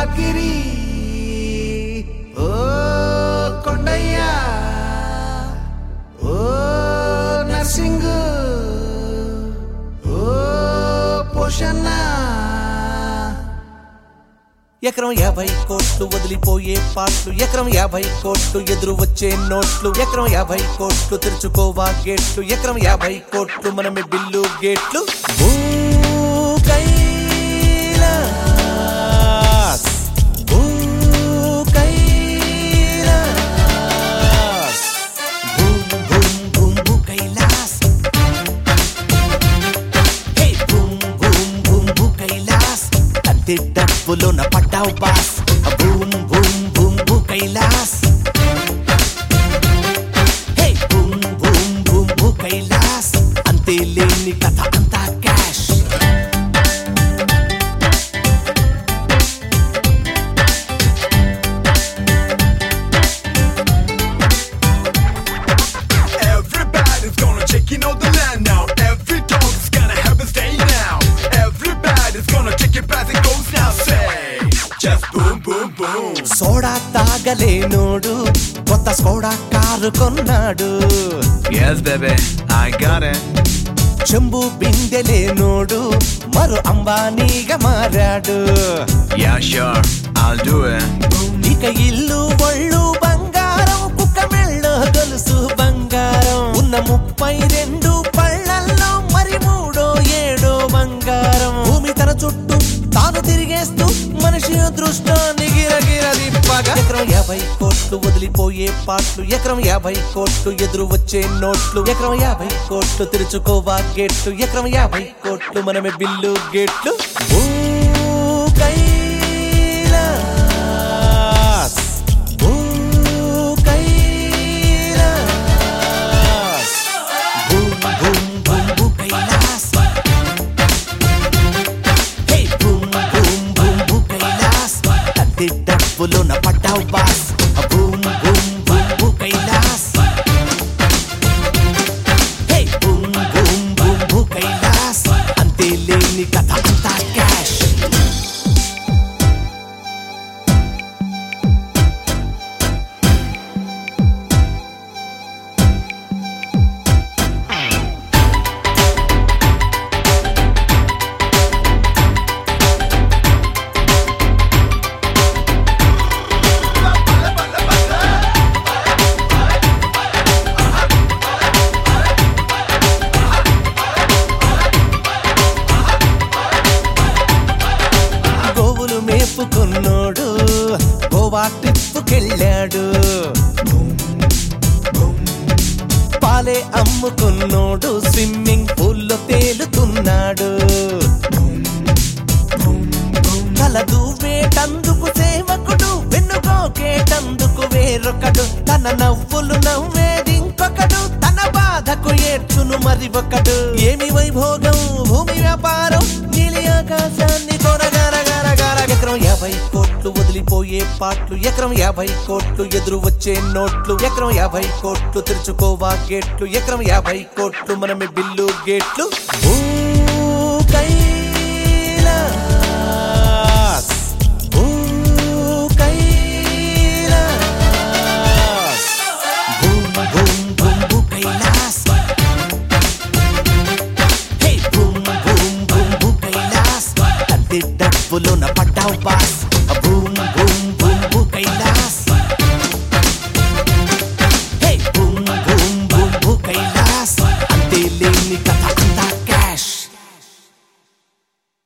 పోకిరి ఓ కొండయ్య ఓ నర్సింగ్ ఓ పోషన్న ఎకరం యాభై కోట్లు వదిలిపోయే పాటలు ఎకరం యాభై కోట్లు ఎదురు వచ్చే నోట్లు ఎకరం యాభై కోట్లు తెరుచుకోవా గేట్లు ఎకరం యాభై కోట్లు మనమే బిల్లు గేట్లు భూ కైలాస్. భూ కైలాస్. భూమ్ భూమ్ భూమ్ భూ Kailash. Hey boom boom boom భూ కైలాస్ తంతి డబ్బులోన పడ్డావు బాస్ భూమ్ భూమ్ భూమ్ భూ Kailash hey boom boom boom భూ కైలాస్ అంతే లేని కథ అంతా cash Everybody's gonna check in on the land now. Every dog is gonna have a stay now. Everybody's gonna check it as it goes now. Say, just boom, boom, boom. Soda తాగలేనోడు కొత్త Skoda car కొన్నాడు Yes, baby, I got it. చెంబు బిందెలేనోడు మరో అంబానీగా మారాడు Yeah, sure, I'll do it. ఇక ఇల్లు ఒళ్ళు బంగారం కుక్క మెళ్ళో గొలుసు బంగారం ఉన్న ముప్పై రెండు పళ్ళల్లో మరి మూడో ఏడో బంగారం భూమి తన చుట్టూ తాను తిరిగేస్తూ మనిషి అదృష్టాన్ని గిరగిర దిప్పగా ఎకరం యాభై కోట్లు వదిలిపోయే పాటలు ఎకరం యాభై కోట్లు ఎదురు వచ్చే నోట్లు ఎకరం యాభై కోట్లు తెరుచుకోవా గేట్లు ఎకరం యాభై కోట్లు మనమే బిల్లు గేట్లు భూ కైలాస్. భూ కైలాస్. భూమ్ భూమ్ భూమ్ భూ Kailash. Hey boom boom boom భూ కైలాస్. తంతి డబ్బులోన పడ్డావు బాస్ భూమ్ భూమ్ భూమ్ భూ Kailash hey boom boom boom భూ కైలాస్ అంతే లేని కథ అంతా క్యాష్ గోవులు మేపుకున్నోడు గోవా ట్రిప్పుకెళ్ళాడు పాలే అమ్ముకున్నోడు స్విమ్మింగ్ పూల్లో తేలుతున్నాడు తల దూవేటందుకు సేవకుడు వెన్నుకోకేటందుకు వేరొకడు తన నవ్వులు నవ్వేది ఇంకొకడు తన బాధకు ఏడ్చును మరి ఒకడు ఏమి వైభోగం భూమి వ్యాపారం నీలి ఆకాశాన్ని కొరగరగరగర ఎకరం యాభై కోట్లు వదిలిపోయే పాటలు ఎకరం యాభై కోట్లు ఎదురు వచ్చే నోట్లు ఎకరం యాభై కోట్లు తెరుచుకోవా గేట్లు ఎకరం యాభై కోట్లు మనమే బిల్లు గేట్లు భూ కైలాస్. భూ కైలాస్. భూమ్ భూమ్ భూమ్ భూ Kailash. Hey boom boom boom భూ కైలాస్. తంతి డబ్బులోన పడ్డావు బాస్ భూమ్ భూమ్ భూమ్ భూ Kailash hey boom boom boom భూ కైలాస్ అంతే లేని కథ